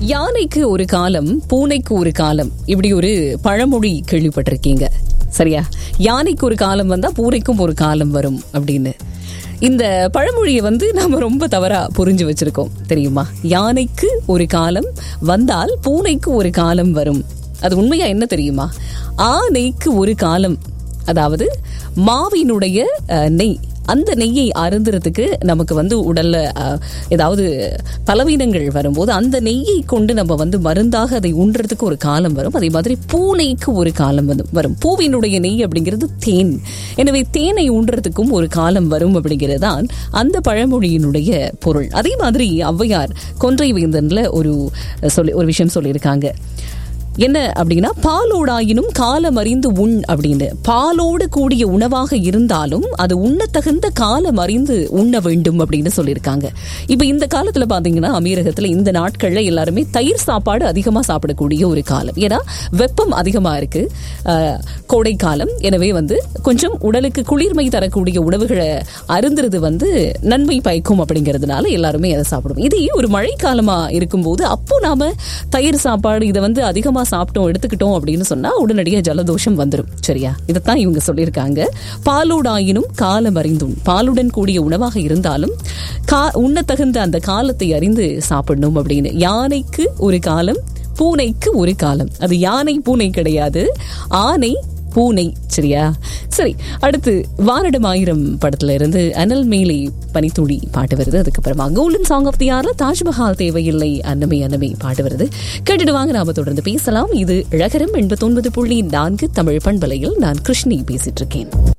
யானைக்கு ஒரு காலம் பூனைக்கு ஒரு காலம் இப்படி ஒரு பழமொழி கேள்விப்பட்டிருக்கீங்க சரியா யானைக்கு ஒரு காலம் வந்தா பூனைக்கும் ஒரு காலம் வரும் அப்படின்னு இந்த பழமொழியை வந்து நம்ம ரொம்ப தவறா புரிஞ்சு வச்சிருக்கோம் தெரியுமா யானைக்கு ஒரு காலம் வந்தால் பூனைக்கு ஒரு காலம் வரும் அது உண்மையா என்ன தெரியுமா ஆனைக்கு ஒரு காலம் அதாவது மாவினுடைய அஹ், நெய் அந்த நெய்யை அருந்துறதுக்கு நமக்கு வந்து உடல்ல அஹ், ஏதாவது பலவீனங்கள் வரும்போது அந்த நெய்யை கொண்டு நம்ம வந்து மருந்தாக அதை உண்றதுக்கு ஒரு காலம் வரும் அதே மாதிரி பூனைக்கு ஒரு காலம் வந்து வரும் பூவினுடைய நெய் அப்படிங்கிறது தேன் எனவே தேனை உண்றதுக்கும் ஒரு காலம் வரும் அப்படிங்கிறது தான் அந்த பழமொழியினுடைய பொருள் அதே மாதிரி ஔவையார் கொன்றை வேந்தன்ல ஒரு சொல்லி ஒரு விஷயம் சொல்லியிருக்காங்க என்ன அப்படின்னா பாலோடாயினும் காலம் அறிந்து உண் அப்படின்னு பாலோடு கூடிய உணவாக இருந்தாலும் அது உண்ணத்தகுந்த காலம் அறிந்து உண்ண வேண்டும் அப்படின்னு சொல்லியிருக்காங்க இப்ப இந்த காலத்துல பாத்தீங்கன்னா அமீரகத்துல இந்த நாட்கள்ல எல்லாருமே தயிர் சாப்பாடு அதிகமா சாப்பிடக்கூடிய ஒரு காலம் ஏன்னா வெப்பம் அதிகமா இருக்கு ஆஹ், கோடை காலம் எனவே வந்து கொஞ்சம் உடலுக்கு குளிர்மை தரக்கூடிய உணவுகளை அருந்துறது வந்து நன்மை பயக்கும் அப்படிங்கிறதுனால எல்லாருமே அதை சாப்பிடுவோம் இதே ஒரு மழை காலமா இருக்கும்போது அப்போ நாம தயிர் சாப்பாடு இதை வந்து அதிகமா சாப்பிட்டோம் எடுத்துக்கிட்டோம் அப்படின்னு சொன்னா உடனடியாக ஜலதோஷம் வந்துடும் சரியா இதைத்தான் இவங்க சொல்லியிருக்காங்க பாலோடாயினும் காலம் அறிந்தும் பாலுடன் கூடிய உணவாக இருந்தாலும் கா உண்ணத்தகுந்த அந்த காலத்தை அறிந்து சாப்பிடணும் அப்படின்னு யானைக்கு ஒரு காலம் பூனைக்கு ஒரு காலம் அது யானை பூனை கிடையாது ஆனை பூனை சரியா சரி அடுத்து வானடம் ஆயிரம் படத்துல இருந்து அனல் மேலே பனித்துளி பாட்டு வருது அதுக்கப்புறமா கோல்டன் சாங் ஆஃப் தி ஆர்ல தாஜ்மஹால் தேவையில்லை அன்னமே அன்னமே பாட்டு வருது கேட்டுட்டு வாங்க நாம தொடர்ந்து பேசலாம் இது இழகரம் எண்பத்தொன்பது புள்ளி நான்கு தமிழ் பண்பலையில் நான் கிருஷ்ணி பேசிட்டு இருக்கேன்